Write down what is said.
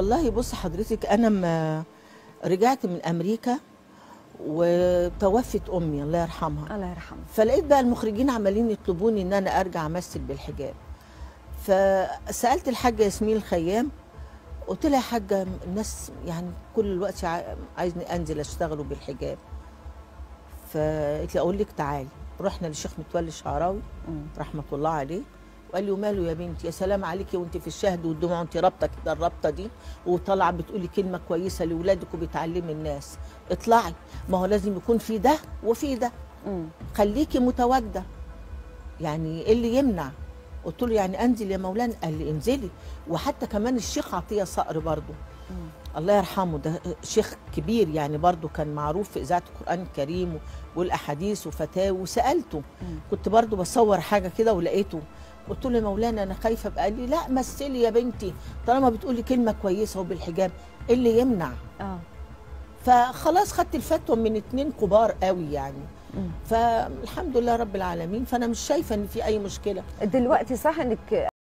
والله بص حضرتك انا ما رجعت من امريكا وتوفت امي الله يرحمها الله يرحمه فلقيت بقى المخرجين عمالين يطلبوني ان انا ارجع امثل بالحجاب فسالت الحاجه ياسمين الخيام قلت لها يا حاجه الناس يعني كل الوقت عا- عايزني انزل اشتغل بالحجاب فقلت لي اقول لك تعالي رحنا للشيخ متولي الشعراوي مم. رحمه الله عليه وقال لي وماله يا بنتي يا سلام عليكي وانت في الشهد والدموع وانت رابطه كده الرابطه دي وطالعه بتقولي كلمه كويسه لاولادك وبتعلمي الناس اطلعي ما هو لازم يكون في ده وفي ده مم. خليكي متواجده يعني ايه اللي يمنع قلت له يعني انزل يا مولانا قال لي انزلي وحتى كمان الشيخ عطيه صقر برضه مم. الله يرحمه ده شيخ كبير يعني برضه كان معروف في اذاعه القران الكريم والاحاديث وفتاوى وسالته مم. كنت برضه بصور حاجه كده ولقيته قلت له يا مولانا انا خايفه بقى لي لا مثلي يا بنتي طالما بتقولي كلمه كويسه وبالحجاب ايه اللي يمنع اه فخلاص خدت الفتوى من اتنين كبار قوي يعني مم. فالحمد لله رب العالمين فانا مش شايفه ان في اي مشكله دلوقتي صح انك